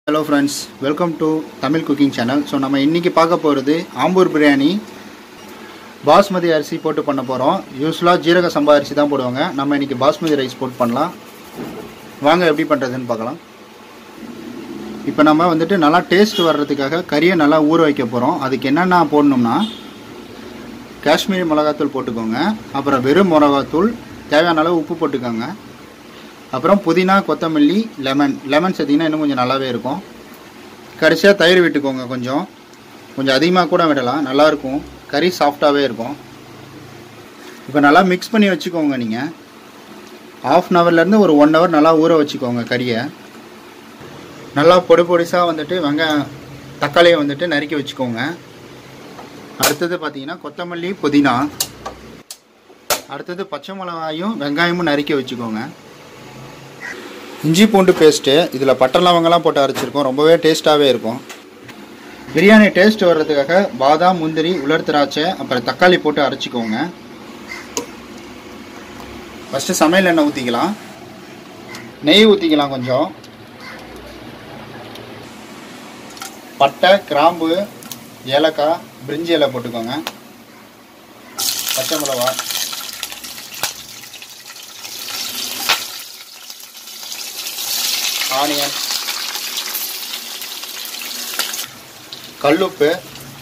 Hello friends welcome to Tamil cooking channel so நம்ம இன்றைக்கி பார்க்க போகிறது ஆம்பூர் பிரியாணி பாஸ்மதி அரிசி போட்டு பண்ண போகிறோம் யூஸ்வலாக ஜீரக சம்பா அரிசி தான் போடுவாங்க நம்ம இன்றைக்கி பாஸ்மதி ரைஸ் போட்டு பண்ணலாம் வாங்க எப்படி பண்ணுறதுன்னு பார்க்கலாம் இப்போ நம்ம வந்துட்டு நல்லா டேஸ்ட் வர்றதுக்காக கறியை நல்லா ஊற வைக்க போகிறோம் அதுக்கு என்னென்ன போடணும்னா காஷ்மீரி மிளகாத்தூள் போட்டுக்கோங்க அப்புறம் வெறும் மிளகாத்தூள் தேவையான அளவு உப்பு போட்டுக்கோங்க அப்புறம் புதினா கொத்தமல்லி லெமன் லெமன் சேர்த்திங்கன்னா இன்னும் கொஞ்சம் நல்லாவே இருக்கும் கடைசியாக தயிர் விட்டுக்கோங்க கொஞ்சம் கொஞ்சம் அதிகமாக கூட விடலாம் நல்லாயிருக்கும் கறி சாஃப்டாகவே இருக்கும் இப்போ நல்லா மிக்ஸ் பண்ணி வச்சுக்கோங்க நீங்கள் ஆஃப் அன் ஹவர்லேருந்து ஒரு ஒன் ஹவர் நல்லா ஊற வச்சுக்கோங்க கறியை நல்லா பொடி பொடிசாக வந்துட்டு வெங்காயம் தக்காளியை வந்துட்டு நறுக்கி வச்சுக்கோங்க அடுத்தது பார்த்தீங்கன்னா கொத்தமல்லி புதினா அடுத்தது பச்சை மிளகாயும் வெங்காயமும் நறுக்கி வச்சுக்கோங்க இஞ்சி பூண்டு பேஸ்ட்டு இதில் பட்டை லவங்கெல்லாம் போட்டு அரைச்சிருக்கோம் ரொம்பவே டேஸ்ட்டாகவே இருக்கும் பிரியாணி டேஸ்ட் வர்றதுக்காக பாதாம் முந்திரி உலர் திராட்சை அப்புறம் தக்காளி போட்டு அரைச்சிக்கோங்க ஃபஸ்ட்டு சமையல் எண்ணெய் ஊற்றிக்கலாம் நெய் ஊற்றிக்கலாம் கொஞ்சம் பட்டை கிராம்பு ஏலக்காய் பிரிஞ்சி இலை போட்டுக்கோங்க பச்சை மிளகா ஆனியன் கல்லுப்பு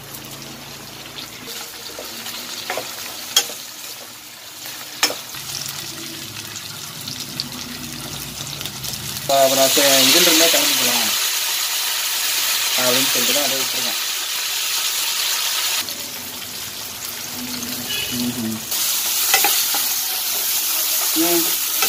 அப்புறம் சரி, இதில் இருந்தே கிளம்பிக்கலாம் அப்படின்னு சொல்லிட்டு தான் அதை விட்டுருக்கேன் ம்ஹும். ம்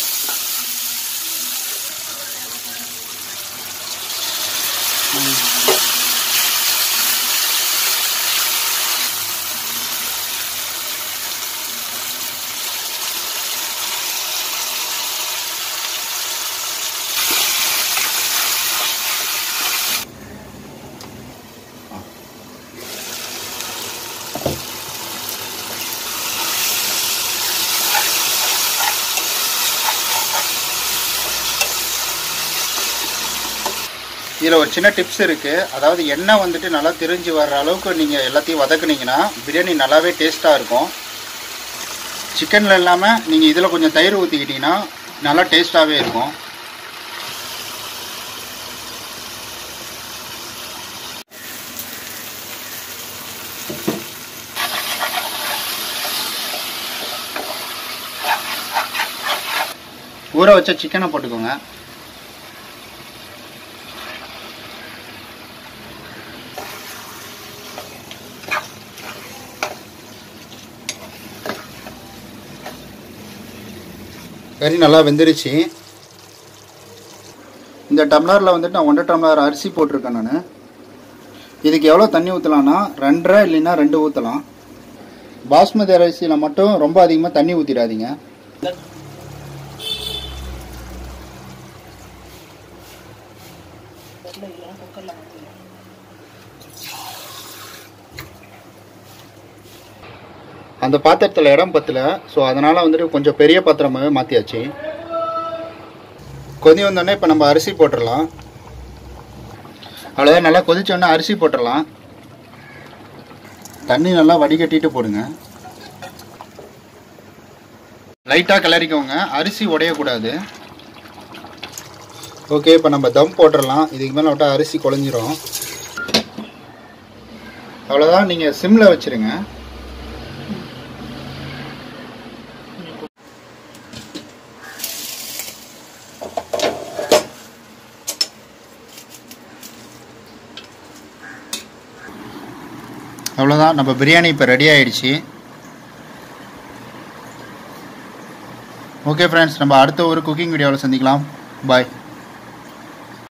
இதில் ஒரு சின்ன டிப்ஸ் இருக்குது அதாவது எண்ணெய் வந்துட்டு நல்லா திரிஞ்சு வர்ற அளவுக்கு நீங்கள் எல்லாத்தையும் வதக்குனீங்கன்னா பிரியாணி நல்லாவே டேஸ்ட்டாக இருக்கும் சிக்கனில் இல்லாமல் நீங்கள் இதில் கொஞ்சம் தயிர் ஊற்றிக்கிட்டிங்கன்னா நல்லா டேஸ்ட்டாகவே இருக்கும் ஊற வச்ச சிக்கனை போட்டுக்கோங்க கறி நல்லா வெந்துருச்சு இந்த டம்ளரில் வந்துட்டு நான் ஒன்றரை டம்ளர் அரிசி போட்டிருக்கேன் நான் இதுக்கு எவ்வளோ தண்ணி ஊற்றலான்னா ரெண்டரை இல்லைன்னா ரெண்டு ஊற்றலாம் பாஸ்மதி அரிசியில் மட்டும் ரொம்ப அதிகமாக தண்ணி ஊற்றிடாதீங்க அந்த பாத்திரத்தில் இடம் பத்தல ஸோ அதனால் வந்துட்டு கொஞ்சம் பெரிய பாத்திரமாகவே மாற்றியாச்சு கொதி வந்தோடனே இப்போ நம்ம அரிசி போட்டுடலாம் அவ்வளோதான் நல்லா கொதிச்சோடனே அரிசி போட்டுடலாம் தண்ணி நல்லா வடிகட்டிட்டு போடுங்க லைட்டாக கிளறிக்கோங்க அரிசி உடையக்கூடாது ஓகே இப்போ நம்ம தம் போட்டுடலாம் இதுக்கு மேலே விட்டால் அரிசி குழஞ்சிரும் அவ்வளோதான் நீங்கள் சிம்மில் வச்சுருங்க அவ்வளோதான் நம்ம பிரியாணி இப்போ ரெடி ஆயிடுச்சு ஓகே ஃப்ரெண்ட்ஸ் நம்ம அடுத்த ஒரு குக்கிங் வீடியோவில் சந்திக்கலாம் பாய்